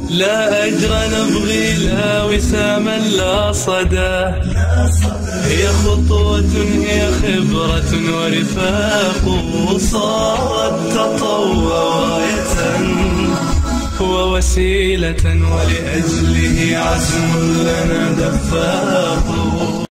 لا أجر نبغي لا وساما لا صدى هي خطوة هي خبرة ورفاق صارت تطوع راية ووسيلة ولأجله عزم لنا دفاق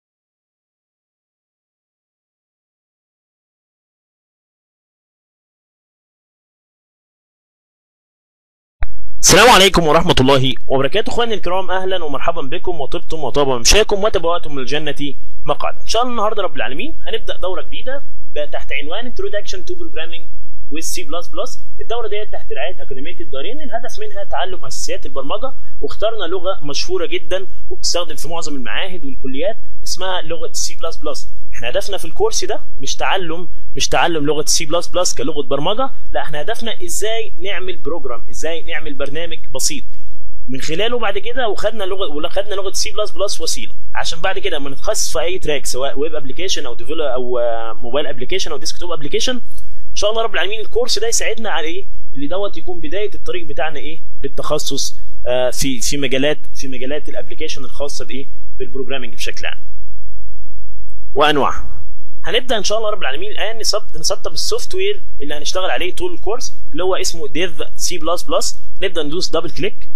السلام عليكم ورحمة الله وبركاته اخواني الكرام اهلا ومرحبا بكم وطبتم وطاب ممشاكم وتبوأتم من الجنة مقعدا ان شاء الله النهارده رب العالمين هنبدأ دورة جديدة تحت عنوان Introduction to Programming with C++ الدورة ديت تحت رعاية أكاديمية الدارين الهدف منها تعلم أساسيات البرمجة واخترنا لغة مشهورة جدا وبتستخدم في معظم المعاهد والكليات اسمها لغة C++ احنا هدفنا في الكورس ده مش تعلم مش تعلم لغه سي بلس بلس كلغه برمجه لا احنا هدفنا ازاي نعمل بروجرام ازاي نعمل برنامج بسيط من خلاله بعد كده وخدنا لغه ولا خدنا لغه سي بلس بلس وسيله عشان بعد كده لما نتخصص في اي تراك سواء ويب ابلكيشن او ديفلوب او موبايل ابلكيشن او ديسكتوب ابلكيشن ان شاء الله رب العالمين الكورس ده يساعدنا على ايه اللي دوت يكون بدايه الطريق بتاعنا ايه للتخصص آه في في مجالات في مجالات الابلكيشن الخاصه بايه بالبروجرامنج بشكل عام وانواعها هنبدا ان شاء الله رب العالمين الان نسطب نسطب السوفت وير اللي هنشتغل عليه طول الكورس اللي هو اسمه ديف سي بلس بلس نبدا ندوس دبل كليك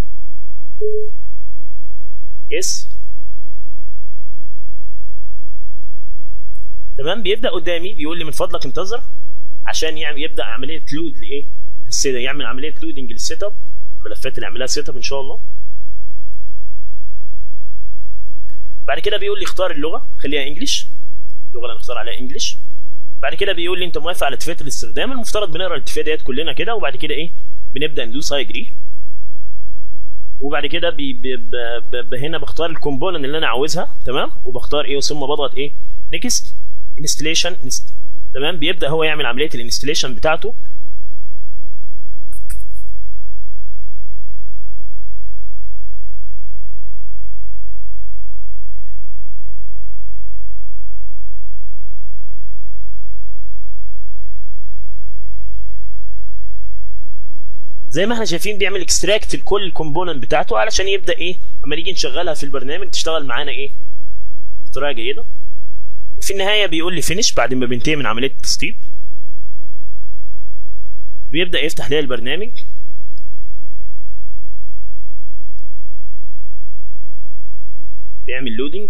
يس تمام بيبدا قدامي بيقول لي من فضلك انتظر عشان يعمل يبدا عمليه لود لايه للسيت يعمل عمليه لودنج للسيت اب الملفات اللي عملها سيت اب ان شاء الله بعد كده بيقول لي اختار اللغه خليها انجلش اللغه اللي هنختار عليها انجلش بعد كده بيقول لي انت موافق على اتفاقيه الاستخدام المفترض بنقرا الاتفاقيه ديت كلنا كده وبعد كده ايه بنبدا ندوس اي اجري وبعد كده بي بي بي هنا بختار الكومبوننت اللي انا عاوزها تمام وبختار ايه ثم بضغط ايه نيكست انستليشن تمام بيبدا هو يعمل عمليه الانستليشن بتاعته زي ما احنا شايفين بيعمل اكستراكت لكل الكومبوننت بتاعته علشان يبدا ايه اما نيجي نشغلها في البرنامج تشتغل معانا ايه بطريقه جيده وفي النهايه بيقول لي فينش بعد ما بينتهي من عمليه التسطيب بيبدا يفتح لي البرنامج بيعمل لودنج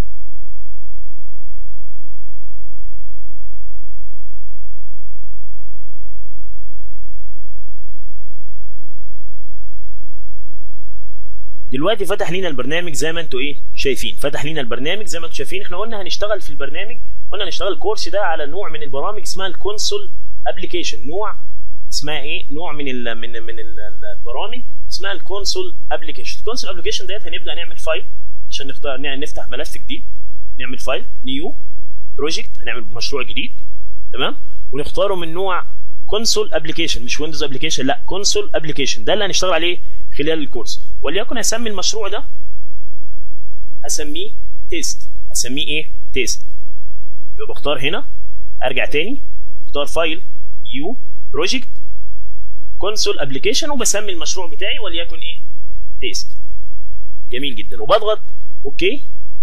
دلوقتي فتح لينا البرنامج زي ما انتوا ايه شايفين فتح لينا البرنامج زي ما انتوا شايفين احنا قلنا هنشتغل في البرنامج قلنا هنشتغل الكورس ده على نوع من البرامج اسمها الكونسول ابلكيشن نوع اسمها ايه نوع من ال من من ال البرامج اسمها الكونسول ابلكيشن الكونسول ابلكيشن ديت هنبدا نعمل فايل عشان نختار نفتح ملف جديد نعمل فايل نيو بروجكت هنعمل مشروع جديد تمام ونختاره من نوع كونسول ابلكيشن مش ويندوز ابلكيشن لا كونسول ابلكيشن ده اللي هنشتغل عليه خلال الكورس وليكن هسمي المشروع ده هسميه تيست هسميه ايه تيست يبقى بختار هنا ارجع تاني اختار فايل يو بروجكت كونسول ابلكيشن وبسمي المشروع بتاعي وليكن ايه تيست جميل جدا وبضغط اوكي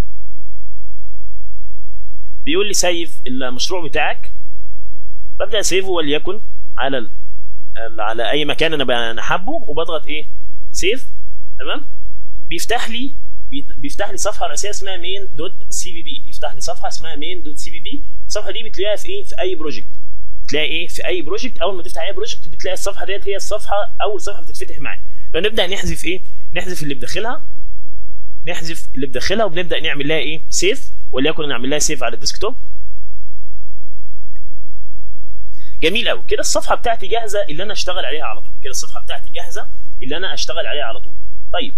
بيقول لي سيف المشروع بتاعك ببدا اسيفه وليكن على على اي مكان انا حابه وبضغط ايه سيف تمام بيفتح لي بيفتح لي صفحه رئيسيه اسمها مين دوت سي بي بي بيفتح لي صفحه اسمها مين دوت سي بي بي الصفحه دي بتلاقيها في ايه في اي بروجكت تلاقي ايه في اي بروجكت اول ما تفتح اي بروجكت بتلاقي الصفحه ديت هي الصفحه اول صفحه بتتفتح معاك فنبدا نحذف ايه نحذف اللي بداخلها نحذف اللي بداخلها وبنبدا نعمل لها ايه سيف وليكن نعمل لها سيف على الديسكتوب جميل قوي كده الصفحه بتاعتي جاهزه اللي انا اشتغل عليها على طول كده الصفحه بتاعتي جاهزه اللي انا اشتغل عليها على طول طيب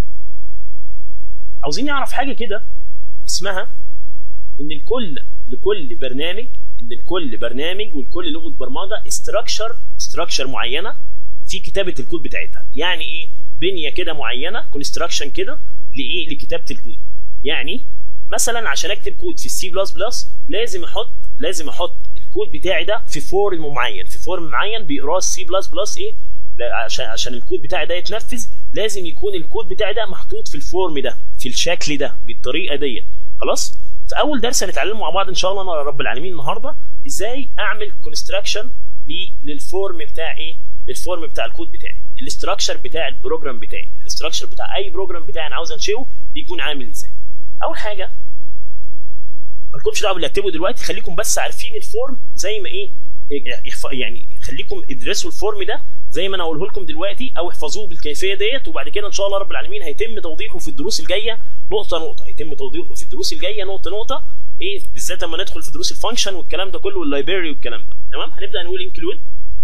عاوزين نعرف حاجه كده اسمها ان الكل لكل برنامج ان لكل برنامج ولكل لغه برمجه استراكشر استراكشر معينه في كتابه الكود بتاعتها يعني ايه بنيه كده معينه كونستراكشن كده لايه لكتابه الكود يعني مثلا عشان اكتب كود في السي بلس بلس لازم احط لازم احط الكود بتاعي ده في فورم معين في فورم معين بيقراه السي بلس بلس ايه لا عشان عشان الكود بتاعي ده يتنفذ لازم يكون الكود بتاعي ده محطوط في الفورم ده في الشكل ده بالطريقه ديت خلاص في اول درس هنتعلم مع بعض ان شاء الله انا رب العالمين النهارده ازاي اعمل كونستراكشن للفورم بتاع ايه للفورم بتاع الكود بتاعي الاستراكشر بتاع البروجرام بتاعي الاستراكشر بتاع اي بروجرام بتاعي انا عاوز انشئه بيكون عامل ازاي اول حاجه مالكمش دعوه باللي هكتبه دلوقتي خليكم بس عارفين الفورم زي ما ايه يعني خليكم ادرسوا الفورم ده زي ما انا هقوله لكم دلوقتي او احفظوه بالكيفيه ديت وبعد كده ان شاء الله رب العالمين هيتم توضيحه في الدروس الجايه نقطه نقطه هيتم توضيحه في الدروس الجايه نقطه نقطه ايه بالذات لما ندخل في دروس الفانكشن والكلام ده كله واللايبراري والكلام ده تمام هنبدا نقول انكلود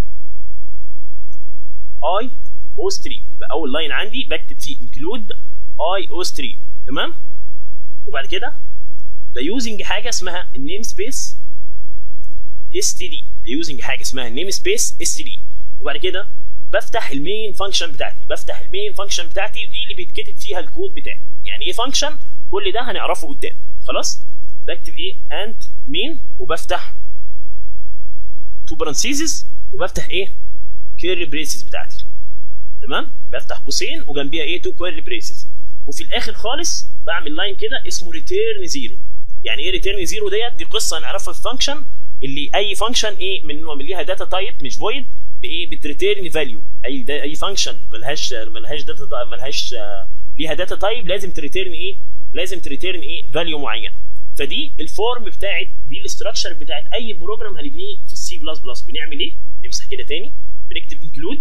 اي او ستريم يبقى اول لاين عندي بكتب فيه انكلود اي او ستريم تمام وبعد كده بيوزنج حاجه اسمها النيم سبيس اس تي دي بيوزنج حاجه اسمها النيم سبيس اس تي دي وبعد كده بفتح المين فانكشن بتاعتي بفتح المين فانكشن بتاعتي ودي اللي بيتكتب فيها الكود بتاعي يعني ايه فانكشن كل ده هنعرفه قدام خلاص بكتب ايه انت مين وبفتح تو برانسيزز وبفتح ايه كيرلي بريسز بتاعتي تمام بفتح قوسين وجنبيها ايه تو كيرلي بريسز وفي الاخر خالص بعمل لاين كده اسمه ريتيرن زيرو يعني ايه ريتيرن زيرو ديت دي قصه هنعرفها في فانكشن اللي اي فانكشن ايه من من ليها داتا تايب مش فويد بايه بتريتيرن فاليو اي دا اي فانكشن ملهاش ملهاش داتا ملهاش آه ليها داتا تايب لازم تريتيرن ايه لازم تريتيرن ايه فاليو معينه فدي الفورم بتاعت دي الاستراكشر بتاعت اي بروجرام هنبنيه في السي بلس بلس بنعمل ايه نمسح كده تاني بنكتب انكلود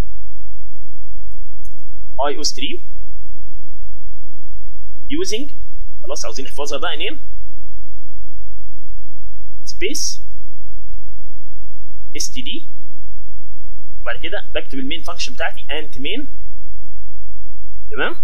اي او ستريم يوزنج خلاص عاوزين نحفظها بقى نيم سبيس اس تي دي وبعد كده بكتب المين فانكشن بتاعتي انت مين تمام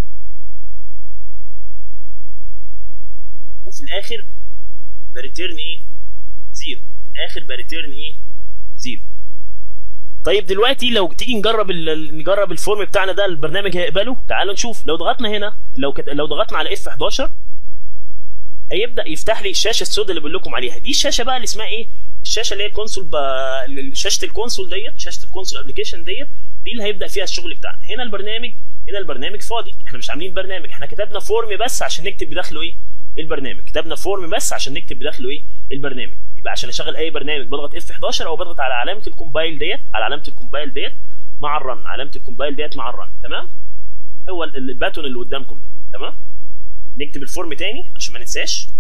وفي الاخر بريتيرن ايه زيرو في الاخر بريتيرن ايه زيرو طيب دلوقتي لو تيجي نجرب نجرب الفورم بتاعنا ده البرنامج هيقبله تعالوا نشوف لو ضغطنا هنا لو كت... لو ضغطنا على اف 11 هيبدا يفتح لي الشاشه السوداء اللي بقول لكم عليها دي الشاشه بقى اللي اسمها ايه الشاشه اللي هي الكونسول ب... شاشه الكونسول ديت شاشه الكونسول ابلكيشن ديت دي اللي هيبدا فيها الشغل بتاعنا هنا البرنامج هنا البرنامج فاضي احنا مش عاملين برنامج احنا كتبنا فورم بس عشان نكتب بداخله ايه البرنامج كتبنا فورم بس عشان نكتب بداخله ايه البرنامج يبقى عشان اشغل اي برنامج بضغط اف 11 او بضغط على علامه الكومبايل ديت على علامه الكومبايل ديت مع الرن علامه الكومبايل ديت مع الرن تمام هو الباتون اللي قدامكم ده تمام نكتب الفورم تاني عشان ما ننساش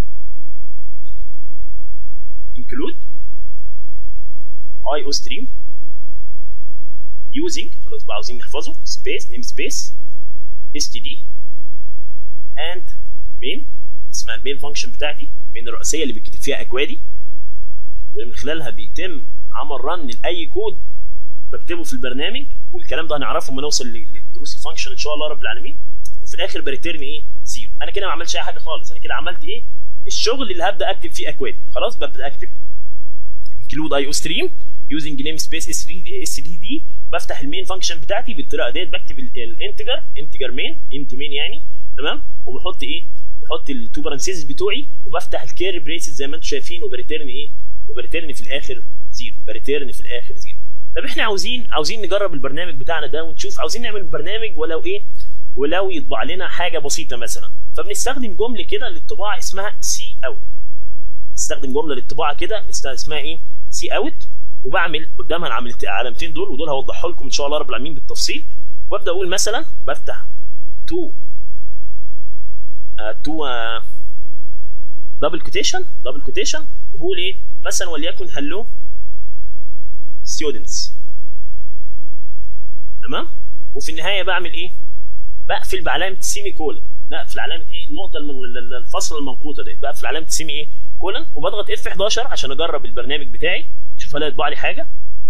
include اي او ستريم using خلاص بقى عاوزين نحفظه space name space std and main اسمها المين فانكشن بتاعتي المين الرئيسيه اللي بيتكتب فيها اكوادي واللي من خلالها بيتم عمل رن لاي كود بكتبه في البرنامج والكلام ده هنعرفه لما نوصل لدروس الفانكشن ان شاء الله رب العالمين وفي الاخر بريتيرن ايه زيرو انا كده ما عملتش اي حاجه خالص انا كده عملت ايه الشغل اللي هبدا اكتب فيه اكواد خلاص ببدا اكتب include اي او ستريم using name space اس 3 اس 3 دي بفتح المين فانكشن بتاعتي بالطريقه ديت بكتب الانتجر انتجر مين انت مين يعني تمام وبحط ايه بحط التو برانسيز بتوعي وبفتح الكير بريسز زي ما انتم شايفين وبريتيرن ايه وبريتيرن في الاخر زيرو بريتيرن في الاخر زيرو طب احنا عاوزين عاوزين نجرب البرنامج بتاعنا ده ونشوف عاوزين نعمل برنامج ولو ايه ولو يطبع لنا حاجه بسيطه مثلا فبنستخدم جمله كده للطباعه اسمها سي اوت نستخدم جمله للطباعه كده اسمها ايه سي اوت وبعمل قدامها العلامتين دول ودول هوضحها لكم ان شاء الله رب العالمين بالتفصيل وابدا اقول مثلا بفتح تو تو دبل كوتيشن دبل كوتيشن وبقول ايه مثلا وليكن هلو ستودنتس تمام وفي النهايه بعمل ايه بقفل بعلامه سيمي كولن بقفل علامه ايه النقطه الفصل المنقوطه دي بقفل علامه سيمي ايه كولن وبضغط اف 11 عشان اجرب البرنامج بتاعي شوف هل هيطبع لي حاجه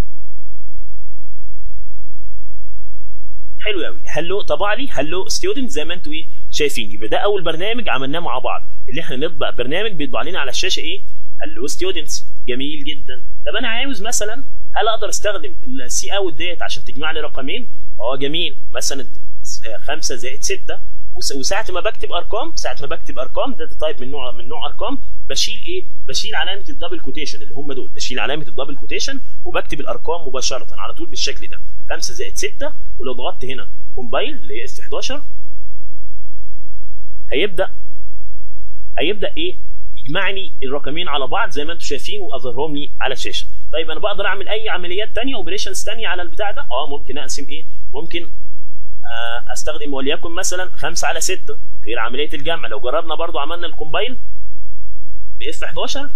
حلو قوي هلو طبع لي هلو ستودنت زي ما انتوا ايه شايفين يبقى ده اول برنامج عملناه مع بعض اللي احنا نطبع برنامج بيطبع لنا على الشاشه ايه هلو ستودنتس جميل جدا طب انا عاوز مثلا هل اقدر استخدم السي اوت ديت عشان تجمع لي رقمين اه جميل مثلا 5 زائد 6 وساعة ما بكتب ارقام ساعة ما بكتب ارقام داتا تايب من نوع من نوع ارقام بشيل ايه؟ بشيل علامة الدبل كوتيشن اللي هم دول بشيل علامة الدبل كوتيشن وبكتب الارقام مباشرة على طول بالشكل ده 5 زائد 6 ولو ضغطت هنا كومبايل اللي هي اس 11 هيبدا هيبدا ايه يجمع لي الرقمين على بعض زي ما انتم شايفين واظهرهم لي على الشاشه طيب انا بقدر اعمل اي عمليات تانية اوبريشنز تانية على البتاع ده اه ممكن اقسم ايه ممكن آه استخدم وليكن مثلا 5 على 6 غير عمليه الجمع لو جربنا برضو عملنا الكومبايل باف 11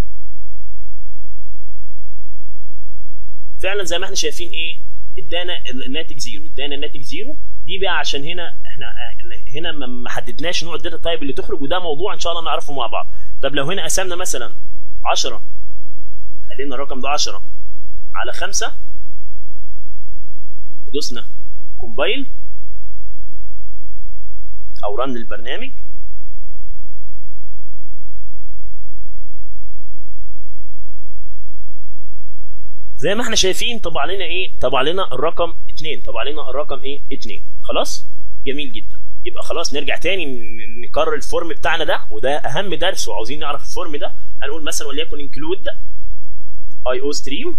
فعلا زي ما احنا شايفين ايه ادانا الناتج زيرو ادانا الناتج زيرو دي بقى عشان هنا احنا هنا ما حددناش نوع الداتا تايب اللي تخرج وده موضوع ان شاء الله نعرفه مع بعض طب لو هنا قسمنا مثلا 10 خلينا الرقم ده 10 على 5 ودوسنا كومبايل او رن البرنامج زي ما احنا شايفين طبع لنا ايه طبع لنا الرقم 2 طبع لنا الرقم ايه 2 خلاص جميل جدا يبقى خلاص نرجع تاني نكرر الفورم بتاعنا ده وده اهم درس وعاوزين نعرف الفورم ده هنقول مثلا وليكن انكلود اي او ستريم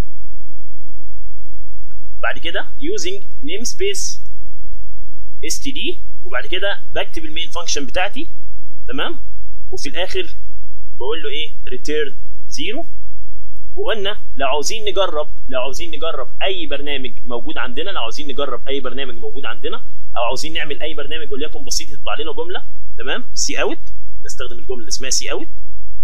بعد كده using namespace std وبعد كده بكتب المين فانكشن بتاعتي تمام وفي الاخر بقول له ايه return 0 وقلنا لو عاوزين نجرب لو عاوزين نجرب اي برنامج موجود عندنا لو عاوزين نجرب اي برنامج موجود عندنا او عاوزين نعمل اي برنامج وليكن بسيط يطبع لنا جمله تمام سي اوت بستخدم الجمله اللي اسمها سي اوت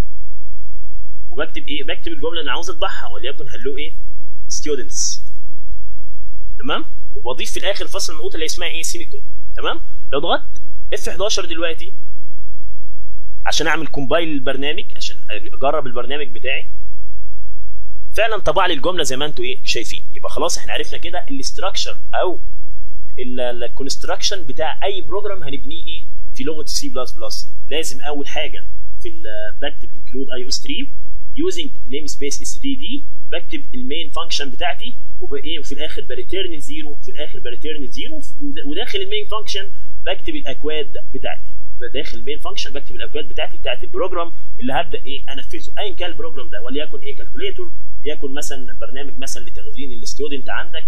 وبكتب ايه بكتب الجمله اللي انا عاوز اطبعها وليكن هلو ايه ستودنتس تمام وبضيف في الاخر فصل النقطه اللي اسمها ايه سيمي كود تمام لو ضغطت اف 11 دلوقتي عشان اعمل كومبايل للبرنامج عشان اجرب البرنامج بتاعي فعلا طبع لي الجمله زي ما انتم ايه شايفين يبقى خلاص احنا عرفنا كده الاستراكشر او الكونستراكشن بتاع اي بروجرام هنبنيه ايه في لغه سي بلس بلس لازم اول حاجه في بكتب انكلود اي او ستريم يوزنج نيم سبيس اس 3 دي بكتب المين فانكشن بتاعتي وبايه وفي الاخر بريتيرن زيرو في الاخر بريتيرن زيرو وداخل المين فانكشن بكتب الاكواد بتاعتي داخل المين فانكشن بكتب الاكواد بتاعتي بتاعت البروجرام اللي هبدا ايه انفذه ايا كان البروجرام ده وليكن ايه كالكوليتور يكن مثلا برنامج مثلا لتخزين الاستودنت عندك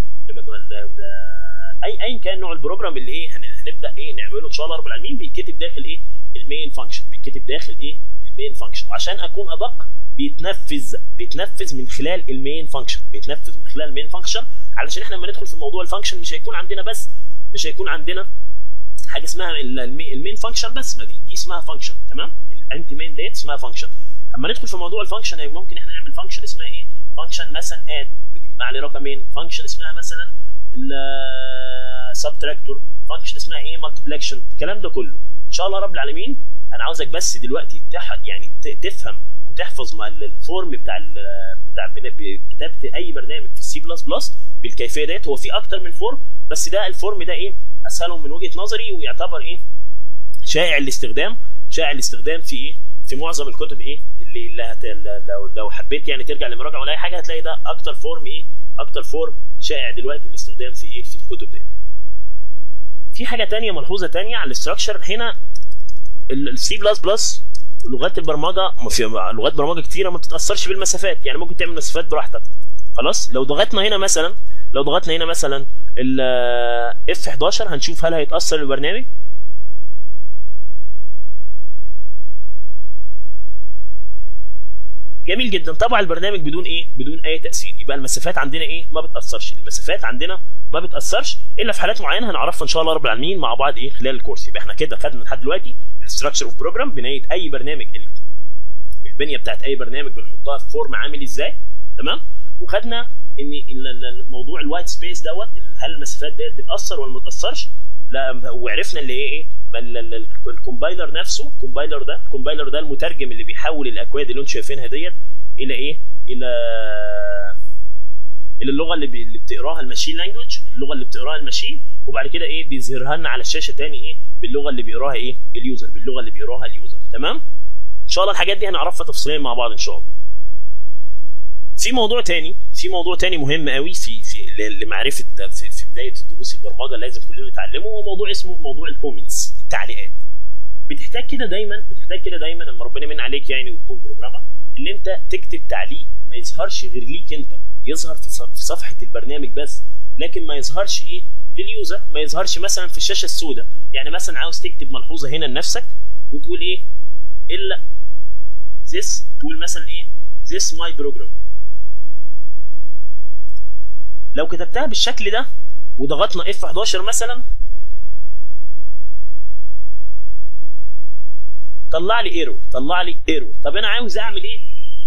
اي ايا كان نوع البروجرام اللي ايه هنبدا ايه نعمله ان شاء الله رب العالمين بيتكتب داخل ايه المين فانكشن بيتكتب داخل ايه المين فانكشن وعشان اكون ادق بيتنفذ بيتنفذ من خلال المين فانكشن بيتنفذ من خلال المين فانكشن علشان احنا لما ندخل في موضوع الفانكشن مش هيكون عندنا بس مش هيكون عندنا حاجه اسمها المين فانكشن بس ما دي دي اسمها فانكشن تمام الانتي مين ديت اسمها فانكشن اما ندخل في موضوع الفانكشن ممكن احنا نعمل فانكشن اسمها ايه فانكشن مثلا اد بتجمع لي رقمين فانكشن اسمها مثلا السبتراكتور فانكشن اسمها ايه مالتيبلكشن الكلام ده كله ان شاء الله رب العالمين انا عاوزك بس دلوقتي تح يعني تفهم وتحفظ مع الفورم بتاع ال بتاع كتابه اي برنامج في السي بلس بلس بالكيفيه ديت هو في اكتر من فورم بس ده الفورم ده ايه اسهلهم من وجهه نظري ويعتبر ايه شائع الاستخدام شائع الاستخدام في ايه في معظم الكتب ايه اللي, اللي هت... لو لو حبيت يعني ترجع لمراجعه ولا اي حاجه هتلاقي ده اكتر فورم ايه اكتر فورم شائع دلوقتي الاستخدام في ايه في الكتب دي في حاجه تانية ملحوظه تانية على الاستراكشر هنا السي بلس بلس ولغات البرمجه ما في لغات برمجه كتيره ما بتتاثرش بالمسافات يعني ممكن تعمل مسافات براحتك خلاص لو ضغطنا هنا مثلا لو ضغطنا هنا مثلا ال اف 11 هنشوف هل هيتاثر البرنامج جميل جدا طبعا البرنامج بدون ايه بدون اي تاثير يبقى المسافات عندنا ايه ما بتاثرش المسافات عندنا ما بتاثرش الا في حالات معينه هنعرفها ان شاء الله رب العالمين مع بعض ايه خلال الكورس يبقى احنا كده خدنا لحد دلوقتي الاستراكشر اوف بروجرام بنايه اي برنامج البنيه بتاعت اي برنامج بنحطها في فورم عامل ازاي تمام وخدنا ان موضوع الوايت سبيس دوت هل المسافات ديت بتاثر ولا ما بتاثرش لا وعرفنا اللي هي ايه الكومبايلر نفسه الكومبايلر ده الكومبايلر ده المترجم اللي بيحول الاكواد اللي انتم شايفينها ديت الى ايه الى الى اللغه اللي, بي... اللي بتقراها الماشين لانجوج اللغه اللي بتقراها الماشين وبعد كده ايه بيظهرها لنا على الشاشه تاني ايه باللغه اللي بيقراها ايه اليوزر باللغه اللي بيقراها اليوزر تمام ان شاء الله الحاجات دي هنعرفها تفصيليا مع بعض ان شاء الله في موضوع تاني في موضوع تاني مهم قوي في في لمعرفه في, في بدايه دروس البرمجه لازم كلنا نتعلمه هو موضوع اسمه موضوع الكومنتس التعليقات بتحتاج كده دايما بتحتاج كده دايما لما ربنا يمن عليك يعني وتكون بروجرامر اللي انت تكتب تعليق ما يظهرش غير ليك انت يظهر في صفحه البرنامج بس لكن ما يظهرش ايه لليوزر ما يظهرش مثلا في الشاشه السوداء يعني مثلا عاوز تكتب ملحوظه هنا لنفسك وتقول ايه الا this تقول مثلا ايه this my program لو كتبتها بالشكل ده وضغطنا F11 مثلا طلع لي ايرور طلع لي ايرور طب انا عاوز اعمل ايه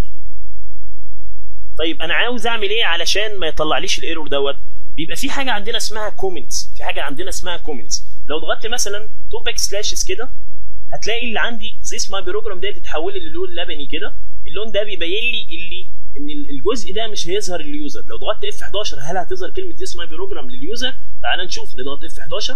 طيب انا عاوز اعمل ايه علشان ما يطلعليش الايرور دوت بيبقى في حاجه عندنا اسمها كومنتس في حاجه عندنا اسمها كومنتس لو ضغطت مثلا تو باك سلاشز كده هتلاقي اللي عندي زيس ماي بروجرام ديت اتحول للون لبني كده اللون ده بيبين لي اللي ان الجزء ده مش هيظهر لليوزر لو ضغطت اف 11 هل هتظهر كلمه زيس ماي بروجرام لليوزر تعال نشوف نضغط اف 11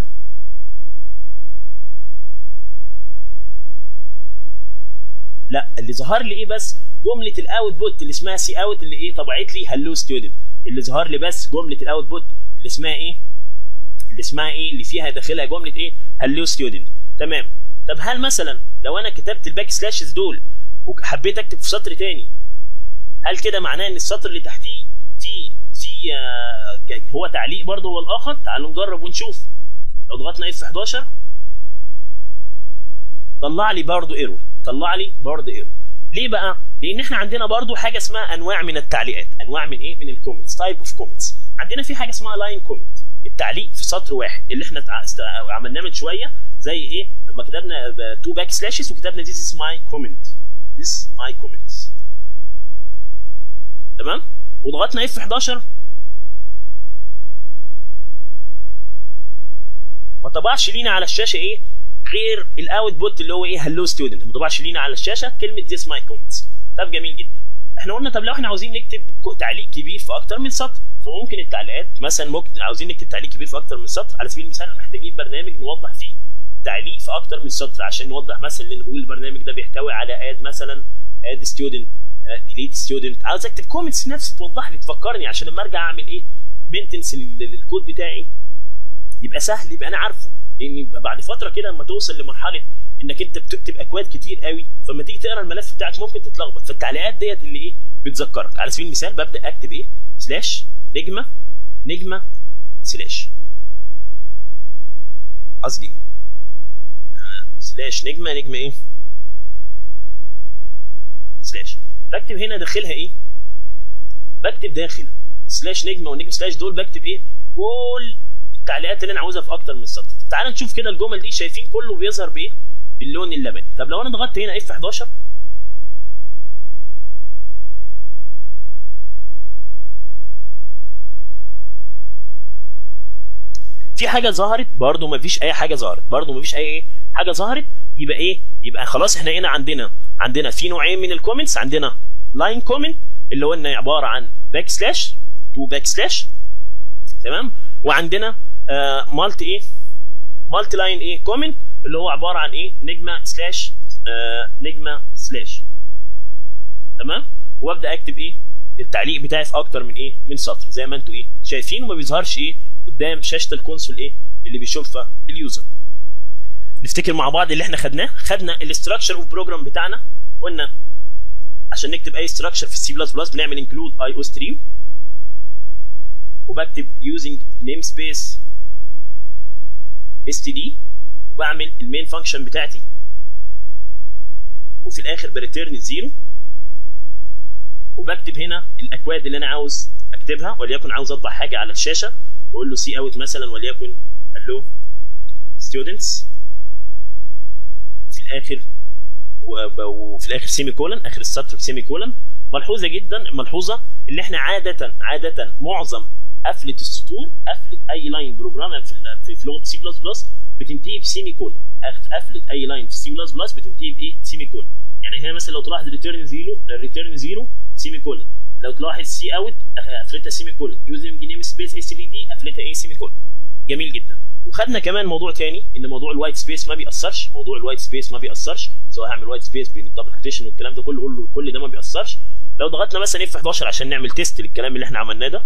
لا اللي ظهر لي ايه بس جمله الاوت بوت اللي اسمها سي اوت اللي ايه طبعت لي هلو ستودنت اللي ظهر لي بس جمله الاوت بوت اللي اسمها ايه اللي اسمها ايه اللي فيها داخلها جمله ايه هلو ستودنت تمام طب هل مثلا لو انا كتبت الباك سلاشز دول وحبيت اكتب في سطر تاني هل كده معناه ان السطر اللي تحتيه في في آه هو تعليق برضه هو الاخر تعالوا نجرب ونشوف لو ضغطنا اف 11 طلع لي برضه ايرور طلع لي برضه ايرور ليه بقى لان احنا عندنا برضه حاجه اسمها انواع من التعليقات انواع من ايه من الكومنتس تايب اوف كومنتس عندنا في حاجه اسمها لاين كومنت التعليق في سطر واحد اللي احنا عملناه من شويه زي ايه لما كتبنا تو باك سلاشز وكتبنا this is my comment this my comment تمام وضغطنا اف 11 ما طبعش لينا على الشاشه ايه غير الاوت بوت اللي هو ايه هلو ستودنت ما طبعش لينا على الشاشه كلمه this my comments طب جميل جدا احنا قلنا طب لو احنا عاوزين نكتب تعليق كبير في اكتر من سطر فممكن التعليقات مثلا ممكن عاوزين نكتب تعليق كبير في اكتر من سطر على سبيل المثال محتاجين برنامج نوضح فيه تعليق في اكتر من سطر عشان نوضح مثلا اللي بقول البرنامج ده بيحتوي على اد مثلا اد ستودنت ديليت ستودنت عاوز اكتب كومنتس نفسي توضح لي تفكرني عشان لما ارجع اعمل ايه مينتنس للكود بتاعي يبقى سهل يبقى انا عارفه لان بعد فتره كده لما توصل لمرحله انك انت بتكتب اكواد كتير قوي فلما تيجي تقرا الملف بتاعك ممكن تتلخبط فالتعليقات ديت اللي ايه بتذكرك على سبيل المثال ببدا اكتب ايه سلاش نجمه نجمه سلاش قصدي آه سلاش نجمه نجمه ايه سلاش بكتب هنا داخلها ايه بكتب داخل سلاش نجمه ونجمه سلاش دول بكتب ايه كل التعليقات اللي انا عاوزها في اكتر من سطر تعال نشوف كده الجمل دي شايفين كله بيظهر بايه باللون اللبني طب لو انا ضغطت هنا اف 11 في حاجه ظهرت برضو ما فيش اي حاجه ظهرت برضو ما فيش اي ايه حاجه ظهرت يبقى ايه يبقى خلاص احنا هنا عندنا عندنا في نوعين من الكومنتس عندنا لاين كومنت اللي هو عباره عن باك سلاش تو باك سلاش تمام وعندنا آه مالتي ايه مالتي لاين ايه كومنت اللي هو عباره عن ايه نجمه سلاش آه نجمه سلاش تمام وابدا اكتب ايه التعليق بتاعي في اكتر من ايه من سطر زي ما انتوا ايه شايفين وما بيظهرش ايه قدام شاشه الكونسول ايه اللي بيشوفها اليوزر نفتكر مع بعض اللي احنا خدناه خدنا الاستراكشر اوف بروجرام بتاعنا قلنا عشان نكتب اي استراكشر في السي بلس بلس بنعمل انكلود اي او ستريم وبكتب using namespace std وبعمل المين فانكشن بتاعتي وفي الاخر بريتيرن زيرو وبكتب هنا الاكواد اللي انا عاوز اكتبها وليكن عاوز اطبع حاجه على الشاشه واقول له سي اوت مثلا وليكن hello students وفي الاخر وفي الاخر سيمي كولن اخر السطر بسيمي كولن ملحوظه جدا ملحوظه اللي احنا عاده عاده معظم قفله السطور قفله اي لاين بروجرام في في لغه سي بلس بلس بتنتهي بسيمي كولن قفله اي لاين في سي بلس بلس بتنتهي بايه؟ سيمي كولن يعني هنا مثلا لو تلاحظ ريتيرن زيرو ريتيرن زيرو سيمي كولن لو تلاحظ سي اوت قفلتها سيمي كولن يوزنج نيم سبيس اس ال دي قفلتها ايه سيمي كولن جميل جدا وخدنا كمان موضوع تاني ان موضوع الوايت سبيس ما بيأثرش موضوع الوايت سبيس ما بيأثرش سواء هعمل وايت سبيس بين الدبل كوتيشن والكلام ده كله كل ده ما بيأثرش لو ضغطنا مثلا اف 11 عشان نعمل تيست للكلام اللي احنا عملناه ده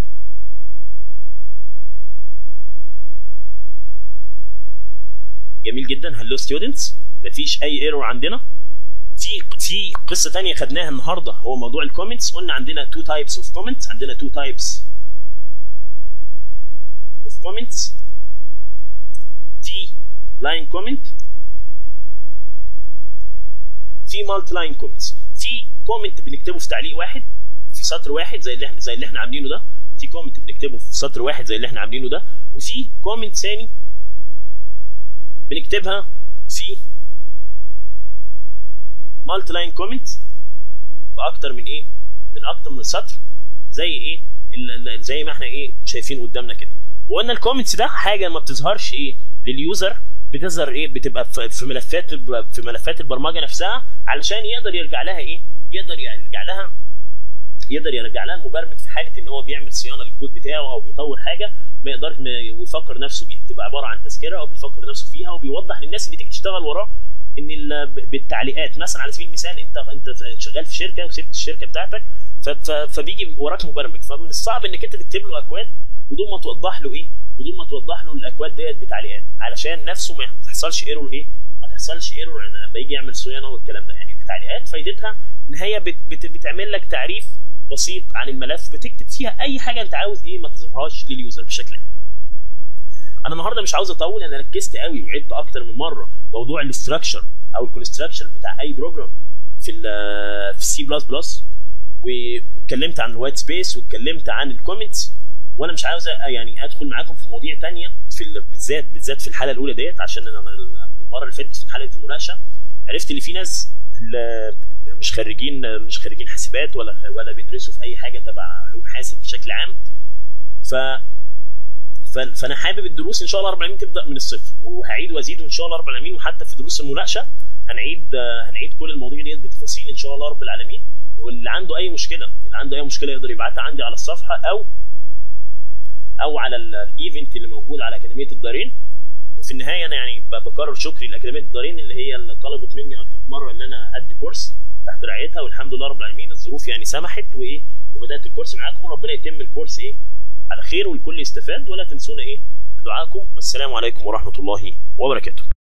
جميل جدا هلو ستودنتس مفيش اي ايرور عندنا في في قصه ثانيه خدناها النهارده هو موضوع الكومنتس قلنا عندنا تو تايبس اوف كومنتس عندنا تو تايبس comments في لاين كومنت في مالتي لاين كومنتس في كومنت بنكتبه في تعليق واحد في سطر واحد زي اللي احنا زي اللي احنا عاملينه ده في كومنت بنكتبه في سطر واحد زي اللي احنا عاملينه ده وفي كومنت ثاني بنكتبها في مالتي لاين كومنت في اكتر من ايه من اكتر من سطر زي ايه ال- ال- زي ما احنا ايه شايفين قدامنا كده وقلنا الكومنتس ده حاجه ما بتظهرش ايه لليوزر بتظهر ايه بتبقى في في ملفات الب- في ملفات البرمجه نفسها علشان يقدر يرجع لها ايه يقدر يرجع لها يقدر يرجع لها المبرمج في حاله ان هو بيعمل صيانه للكود بتاعه او بيطور حاجه ما يقدرش ما- ويفكر نفسه بيها بتبقى عباره عن تذكره او بيفكر نفسه فيها وبيوضح للناس اللي تيجي تشتغل وراه ان ال- ب- بالتعليقات مثلا على سبيل المثال انت انت شغال في شركه وسبت الشركه بتاعتك ف- ف- فبيجي وراك مبرمج فمن الصعب انك انت تكتب له اكواد بدون ما توضح له ايه بدون ما توضح له الاكواد ديت بتعليقات علشان نفسه ما تحصلش ايرور ايه ما تحصلش ايرور لما يجي يعمل صيانه والكلام ده يعني التعليقات فايدتها ان هي بت بت بتعمل لك تعريف بسيط عن الملف بتكتب فيها اي حاجه انت عاوز ايه ما تظهرهاش لليوزر بشكل عام انا النهارده مش عاوز اطول انا ركزت قوي وعدت اكتر من مره موضوع الاستراكشر او الكونستراكشن بتاع اي بروجرام في ال في السي بلس بلس واتكلمت عن الوايت سبيس واتكلمت عن الكومنتس وانا مش عاوز يعني ادخل معاكم في مواضيع تانية في ال- بالذات بالذات في الحلقه الاولى ديت عشان انا المره اللي فاتت في حلقه المناقشه عرفت ان في ناس ال- مش خريجين مش خريجين حاسبات ولا ولا بيدرسوا في اي حاجه تبع علوم حاسب بشكل عام ف ف- فانا حابب الدروس ان شاء الله رب العالمين تبدا من الصفر وهعيد وازيد ان شاء الله رب العالمين وحتى في دروس المناقشه هنعيد آه، هنعيد كل المواضيع ديت بتفاصيل ان شاء الله رب العالمين واللي عنده اي مشكله اللي عنده اي مشكله يقدر يبعتها عندي على الصفحه او او على ال- الايفنت اللي موجود على اكاديميه الدارين وفي النهايه انا يعني ب- بكرر شكري لاكاديميه الدارين اللي هي اللي طلبت مني اكتر من مره ان انا ادي كورس تحت رعايتها والحمد لله رب العالمين الظروف يعني سمحت وايه وبدات الكورس معاكم وربنا يتم الكورس ايه على خير والكل يستفاد ولا تنسونا ايه بدعائكم والسلام عليكم ورحمه الله وبركاته